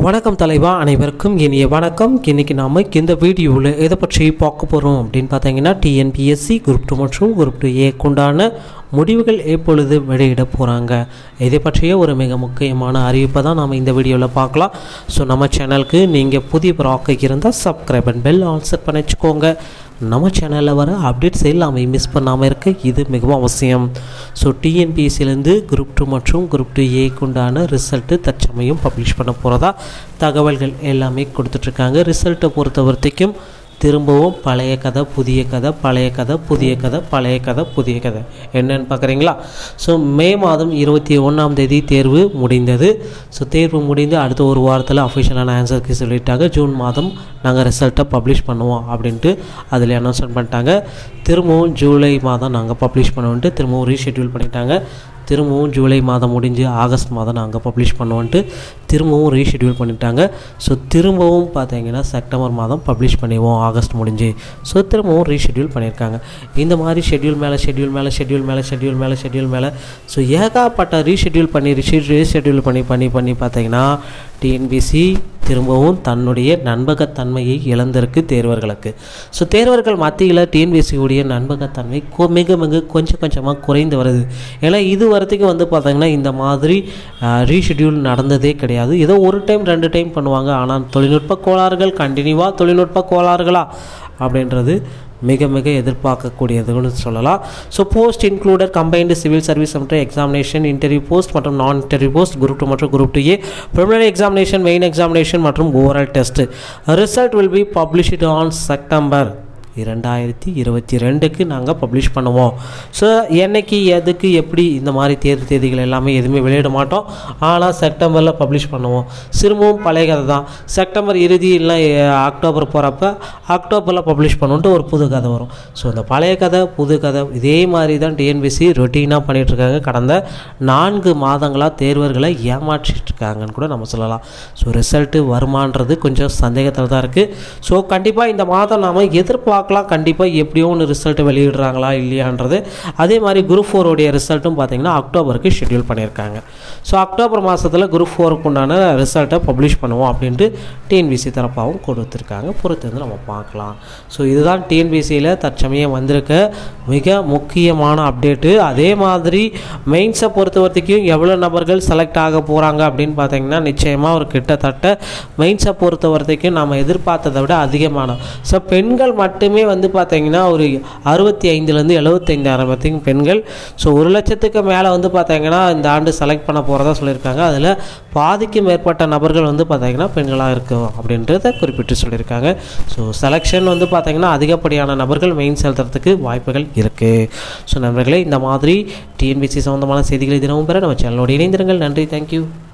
வணக்கம் தலைவா அனைவருக்கும் இனிய வணக்கம் இன்னைக்கு நாம இந்த வீடியோவில் எதை பற்றி பார்க்க போகிறோம் அப்படின்னு பார்த்தீங்கன்னா டிஎன்பிஎஸ்சி குரூப் டூ மற்றும் குரூப் டூ ஏக்குண்டான முடிவுகள் எப்பொழுது வெளியிட போகிறாங்க இதை பற்றிய ஒரு மிக முக்கியமான அறிவிப்பை தான் நாம் இந்த வீடியோவில் பார்க்கலாம் ஸோ நம்ம சேனலுக்கு நீங்கள் புதிய ப்ராக்கு இருந்தால் subscribe and bell on set பண்ணி வச்சுக்கோங்க நம்ம சேனலில் வர அப்டேட்ஸ் எல்லாமே மிஸ் பண்ணாமல் இருக்க இது மிகவும் அவசியம் ஸோ டிஎன்பிஎஸ்சிலேருந்து குரூப் டூ மற்றும் குரூப் டூ ஏக்குண்டான ரிசல்ட்டு தற்சமயம் பப்ளிஷ் பண்ண போகிறதா தகவல்கள் எல்லாமே கொடுத்துட்ருக்காங்க ரிசல்ட்டை பொறுத்த வரைக்கும் திரும்பவும் பழைய கதை புதிய கதை பழைய கதை புதிய கதை பழைய கதை புதிய கதை என்னன்னு பார்க்குறீங்களா ஸோ மே மாதம் இருபத்தி ஒன்றாம் தேதி தேர்வு முடிந்தது ஸோ தேர்வு முடிந்து அடுத்த ஒரு வாரத்தில் அஃபிஷியலான ஆன்சருக்கு சொல்லிட்டாங்க ஜூன் மாதம் நாங்கள் ரிசல்ட்டை பப்ளிஷ் பண்ணுவோம் அப்படின்ட்டு அதில் அனௌன்ஸ்மெண்ட் பண்ணிட்டாங்க திரும்பவும் ஜூலை மாதம் நாங்கள் பப்ளிஷ் பண்ணுவோன்ட்டு திரும்பவும் ரீஷெட்யூல் பண்ணிட்டாங்க திரும்பவும் ஜூலை மாதம் முடிஞ்சு ஆகஸ்ட் மாதம் நாங்கள் பப்ளிஷ் பண்ணுவோன்ட்டு திரும்பவும் ரீஷெட்யூல் பண்ணிட்டாங்க ஸோ திரும்பவும் பார்த்தீங்கன்னா செப்டம்பர் மாதம் பப்ளிஷ் பண்ணிடுவோம் ஆகஸ்ட் முடிஞ்சு ஸோ திரும்பவும் ரீஷெட்யூல் பண்ணியிருக்காங்க இந்த மாதிரி ஷெட்யூல் மேலே ஷெட்யூல் மேலே ஷெட்யூல் மேலே ஷெட்யூல் மேலே ஷெட்யூல் மேலே ஸோ ஏகப்பட்ட ரீஷெட்யூல் பண்ணி ரீஷெட்யூல் பண்ணி பண்ணி பண்ணி பார்த்தீங்கன்னா டிஎன்பிசி திரும்பவும் தன்னுடைய நண்பகத்தன்மையை இழந்திருக்கு தேர்வர்களுக்கு ஸோ தேர்வர்கள் மத்தியில் டிஎன்பிஎஸ்சியுடைய நண்பகத்தன்மை கொ- மிக மிக கொஞ்சம் கொஞ்சமாக குறைந்து வருது ஏன்னா இது வரத்துக்கு வந்து பார்த்தீங்கன்னா இந்த மாதிரி ரீஷெட்யூல் நடந்ததே கிடையாது ஏதோ ஒரு டைம் ரெண்டு டைம் பண்ணுவாங்க ஆனால் தொழில்நுட்ப கோளாறுகள் கண்டினியூவாக தொழில்நுட்ப கோளாறுகளா அப்படின்றது மிக மிக எதிர்பார்க்கக்கூடியதுன்னு சொல்லலாம் so post included combined civil service மற்றும் எக்ஸாமினேஷன் இன்டர்வியூ போஸ்ட் மற்றும் non interview post group two மற்றும் group two A preliminary examination main examination மற்றும் overall test result will be published on September இரண்டாயிரத்தி இருபத்தி ரெண்டுக்கு நாங்கள் பப்ளிஷ் பண்ணுவோம் ஸோ என்னைக்கு எதுக்கு எப்படி இந்த மாதிரி தேர்வு தேதிகள் எல்லாமே எதுவுமே வெளியிட மாட்டோம் ஆனால் செப்டம்பரில் பப்ளிஷ் பண்ணுவோம் திரும்பவும் பழைய கதை தான் செப்டம்பர் இறுதி இல்லை அக்டோபர் போகிறப்ப அக்டோபரில் பப்ளிஷ் பண்ணுன்ட்டு ஒரு புது கதை வரும் ஸோ இந்த பழைய கதை புது கதை இதே மாதிரி தான் டிஎன்பிசி ரொட்டீனாக பண்ணிகிட்ருக்காங்க கடந்த நான்கு மாதங்களாக தேர்வர்களை ஏமாற்றிட்டு இருக்காங்கன்னு கூட நம்ம சொல்லலாம் ஸோ ரிசல்ட்டு வருமானது கொஞ்சம் சந்தேகத்தில் தான் இருக்குது ஸோ கண்டிப்பாக இந்த மாதம் நாம் எதிர்பார்க்கலாம் கண்டிப்பாக எப்படியோ ஒன்று ரிசல்ட் வெளியிடுறாங்களா இல்லையான்றது அதே மாதிரி குரூப் ஃபோருடைய ரிசல்ட்டும் பார்த்தீங்கன்னா அக்டோபருக்கு ஷெட்யூல் பண்ணியிருக்காங்க ஸோ அக்டோபர் மாதத்தில் குரூப் ஃபோருக்கு உண்டான ரிசல்ட்டை பப்ளிஷ் பண்ணுவோம் அப்படின்ட்டு டிஎன்பிசி தரப்பாகவும் கொடுத்துருக்காங்க பொறுத்து வந்து நம்ம பார்க்கலாம் ஸோ இதுதான் டிஎன்பிசியில் தற்சமயம் வந்திருக்க மிக முக்கியமான அப்டேட்டு அதே மாதிரி மெயின்ஸை பொறுத்த வரைக்கும் எவ்வளோ நபர்கள் செலக்ட் ஆக போகிறாங்க அப்படின்னு பார்த்தீங்கன்னா நிச்சயமாக ஒரு கிட்டத்தட்ட மெயின்ஸை பொறுத்த வரைக்கும் நம்ம எதிர்பார்த்ததை விட அதிகமான ஸோ பெண்கள் மட்டுமே வந்து பார்த்தீங்கன்னா ஒரு அறுபத்தி ஐந்துலேருந்து எழுபத்தைந்தாயிரம் வரைக்கும் பெண்கள் ஸோ ஒரு லட்சத்துக்கு மேலே வந்து பார்த்தீங்கன்னா இந்த ஆண்டு செலக்ட் பண்ண போகிறதா சொல்லியிருக்காங்க அதில் பாதிக்கு மேற்பட்ட நபர்கள் வந்து பார்த்தீங்கன்னா பெண்களாக இருக்கும் அப்படின்றத குறிப்பிட்டு சொல்லியிருக்காங்க ஸோ செலெக்ஷன் வந்து பார்த்தீங்கன்னா அதிகப்படியான நபர்கள் மெயின் செலுத்துறதுக்கு வாய்ப்புகள் இருக்குது ஸோ நண்பர்களே இந்த மாதிரி டிஎன்பிசி சம்மந்தமான செய்திகளை தினமும் பெற நம்ம சேனலோடு இணைந்திருங்கள் நன்றி தேங்க்யூ